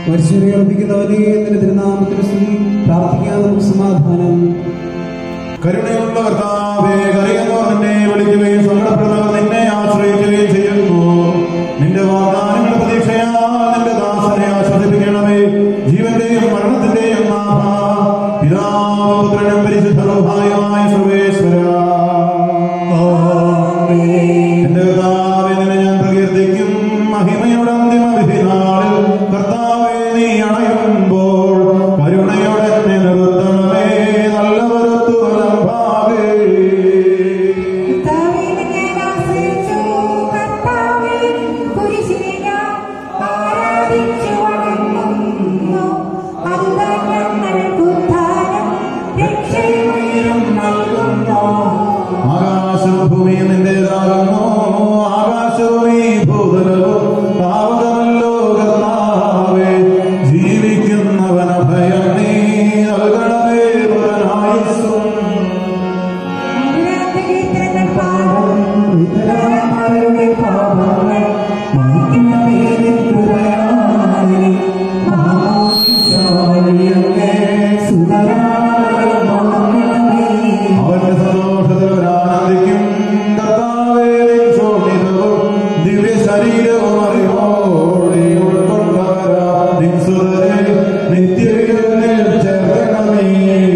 മനുഷ്യരെ അർപ്പിക്കുന്നവനെ നിന്റെ തിരുനാമത്തിന് സ്തുതി പ്രാർത്ഥിക്കാൻ നമുക്ക് സമാധാനം കരുണയുള്ള കർത്താവേ കരയുന്നവർ നിന്നെ വിളിക്കുകയും സങ്കടപ്പെടുന്നവർ നിന്നെ ആശ്രയിക്കുകയും ചെയ്യുന്നു നിന്റെ വാഗ്ദാനങ്ങളുടെ പ്രതീക്ഷയാ നിന്റെ ദാസനെ ആശ്വസിപ്പിക്കണമേ ജീവന്റെയും മരണത്തിന്റെയും നാഥ പിതാവും പുത്രനും പരിശുദ്ധമായ സർവേശ്വര എന്റെ കർത്താവേ നിന്നെ ഞാൻ പ്രകീർത്തിക്കും മഹിമയുടെ അന്തിമ വിധിനാളിൽ കർത്താവേ നീ അണയുമ്പോൾ കരുണയോടെ എന്നെ നിർത്തണമേ നല്ല വരത്തു വലംഭാവേ കർത്താവേ, ഞാൻ ആശ്രയിച്ചു. കർത്താവേ, കുരിശിനെ ഞാൻ ആരാധിച്ചു വണങ്ങുന്നു. അതാ ഞങ്ങൾക്ക് ഉദ്ധാരം, രക്ഷയും നൽകുന്നു. ആകാശവും ഭൂമിയും നിന്റേതാകുന്നു ആകാശവും ഈ ഭൂതലവും പാവകമല്ലോ കർത്താവേ ജീവിക്കുന്നവന ഭയം നീ നൽകണമേ പുനരായുസ്സും അപരാധകീർത്തനങ്ങൾ പാടും. ഉത്തരവാദികളുടെ പാപങ്ങൾ മായ്ക്കണമേ നിൻ കൃപയാലെ. മാമോദിസാവഴിയങ്ങേ സുതരാഗതം മാറണമേ. അവന്റെ സന്തോഷത്തിൽ അവരാനന്ദിക്കും കർത്താവേ നിൻ ശോഭിതവും ദിവ്യ ശരീരവും അറിവോടെ ഉൾക്കൊണ്ടവരാ നിൻ സുതരെ നിത്യവിരുന്നിൽ ചേർക്കണമേ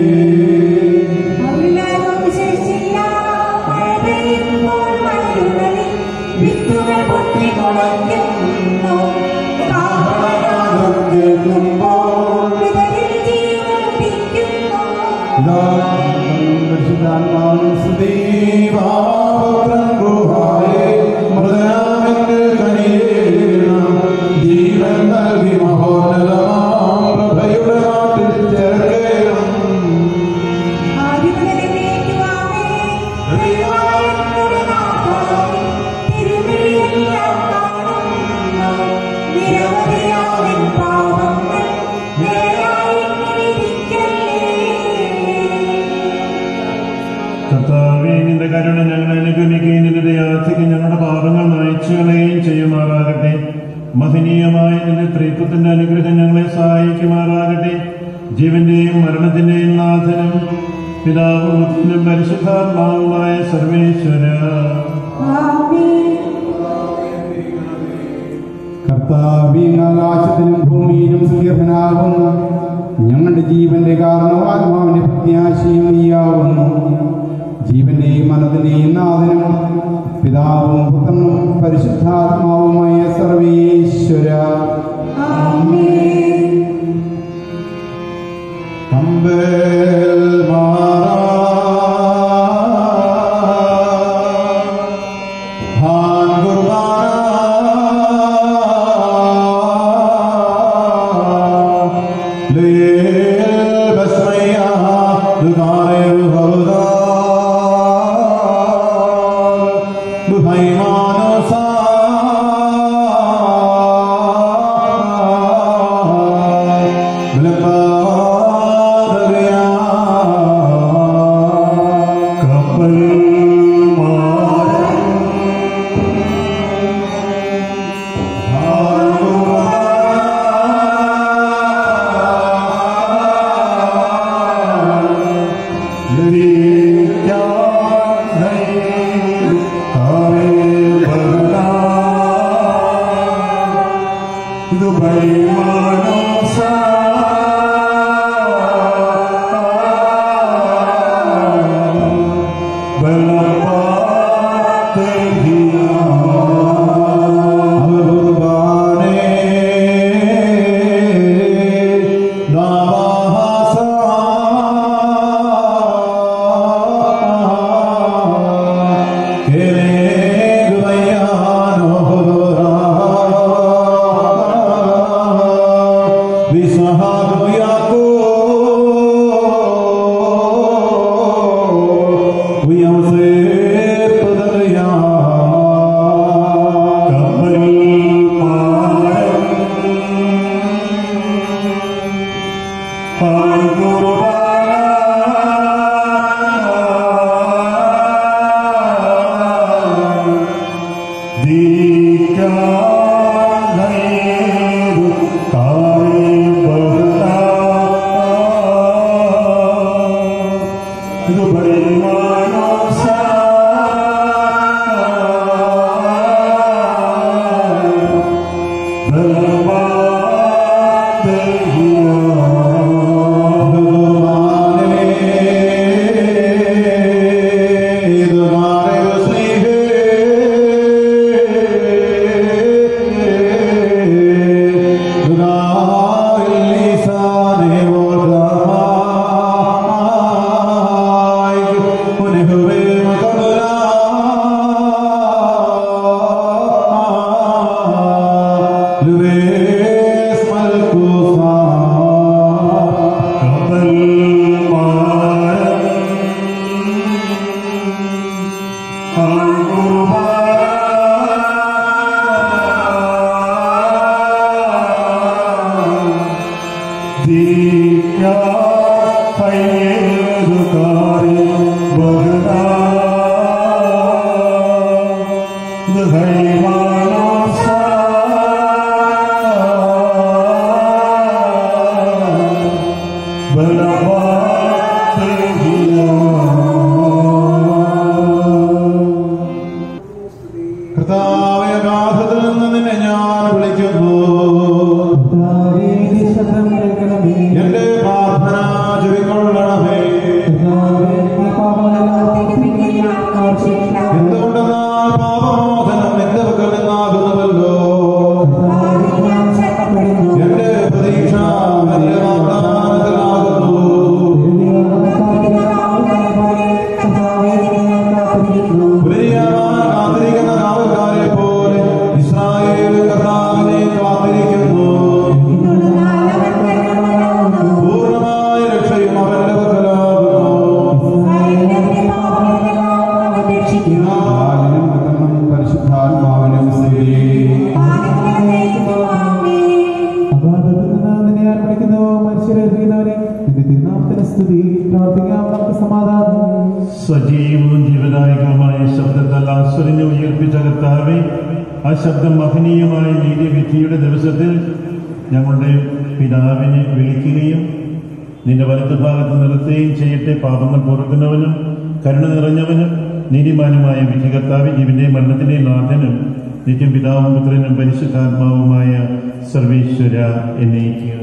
അവിലാപം ശേഷില്ല. മഴ പെയ്യുമ്പോൾ മലരുകളിൽ വിത്തുകൾ പൊട്ടിമുളയ്ക്കുന്നു. കാഹളനാദം കേൾക്കുമ്പോൾ വിതറിൽ ജീവൻ ഉദിക്കുന്നു. ജീവൻ നൽകി മഹോന്നതമാം പ്രഭയുടെ നാട്ടിൽ ചേർക്കേണം ആദിമുതലേ നീക്കുവാമേ, ദൈവമായ നമ്മുടെ നാഥാവേ, തിരുമിഴിയെല്ലാം കാണുന്നു. നിരവധിയാവിൻ പാപങ്ങൾ നേരായി വിധിക്കല്ലേ. കർത്താവേ നിന്റെ കരുണ ഞങ്ങളെ അനുഗമിക്കുകയും നിന്റെ ദയാർത്ഥിക്ക് ഞങ്ങളുടെ പാപങ്ങൾ മായച്ചു കളയുകയും ചെയ്യുമാറാകട്ടെ മഹനീയമായ നിന്റെ ത്രിത്വത്തിന്റെ അനുഗ്രഹം ഞങ്ങളെ സഹായിക്കുമാറാകട്ടെ ജീവന്റെയും മരണത്തിന്റെയും നാഥനും പിതാവും പുത്രനും പരിശുദ്ധാത്മാവുമായ സർവേശ്വര ആമേൻ. കർത്താവിൻ ആകാശത്തിലും ഭൂമിയിലും സുഖനാകുന്നു ഞങ്ങളുടെ ജീവന്റെ കാരണവും ആത്മാവിന്റെ പ്രത്യാശയും നീയാവുന്നു ജീവന്റെയും മനത്തിന്റെയും നാഥനും പിതാവും പുത്രനും പരിശുദ്ധാത്മാവുമായ സർവീശ്വര ആമേൻ. അമ്പേൽ മാറാ ഭാൻ കുർബാന ലേൽ ബസ്മയ്യ ദുകാരെ ഭവദാ ബുഹൈമാനോ സാ കപ്പൽ മാറി ഇത് കപ്പൽ മാറി ീ സ്തുതി പ്രാർത്ഥിക്കാം നമുക്ക് സമാധാനം സജീവവും ജീവദായകവുമായ ശബ്ദത്താൽ ആസ്വരിഞ്ഞ് ഉയർപ്പിച്ച കർത്താവെ ആ ശബ്ദം മഹനീയമായ നീതിവിധിയുടെ ദിവസത്തിൽ ഞങ്ങളുടെ പിതാവിനെ വിളിക്കുകയും നിന്റെ വലത്ത് ഭാഗത്ത് നിർത്തുകയും ചെയ്യട്ടെ പാപങ്ങൾ പൊറുക്കുന്നവനും കരുണ നിറഞ്ഞവനും നീതിമാനുമായ വിധികർത്താവ് ജീവന്റെയും മരണത്തിന്റെയും നാഥനും നിത്യം പിതാവും പുത്രനും പരിശുദ്ധാത്മാവുമായ സർവീശ്വര എന്നേക്കും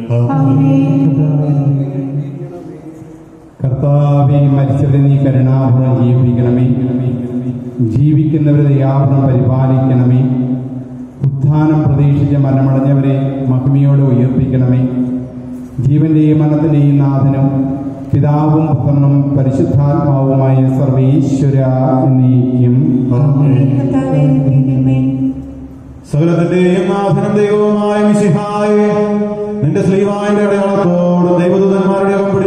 കർത്താവെ മരിച്ചവരെ നീ കരുണാപൂർണം ജീവിപ്പിക്കണമേ ജീവിക്കുന്നവരെ ദയാപൂർണം പരിപാലിക്കണമേ ഉത്ഥാനം പ്രതീക്ഷിച്ച മരണമടഞ്ഞവരെ മഹിമയോടെ ഉയർപ്പിക്കണമേ ജീവന്റെയും മരണത്തിന്റെയും നാഥനും പിതാവും പുത്രനും പരിശുദ്ധാത്മാവുമായ സർവീശ്വര എന്നേക്കും കർത്താവേ അനുഗ്രഹിക്കണമേ സകലത്തിന്റെയും നാഥനും ദൈവവുമായ മിശിഹായെ നിന്റെ സ്ലീവായുടെ അടയാളത്തോടും ദൈവദൂതന്മാരുടെ അകം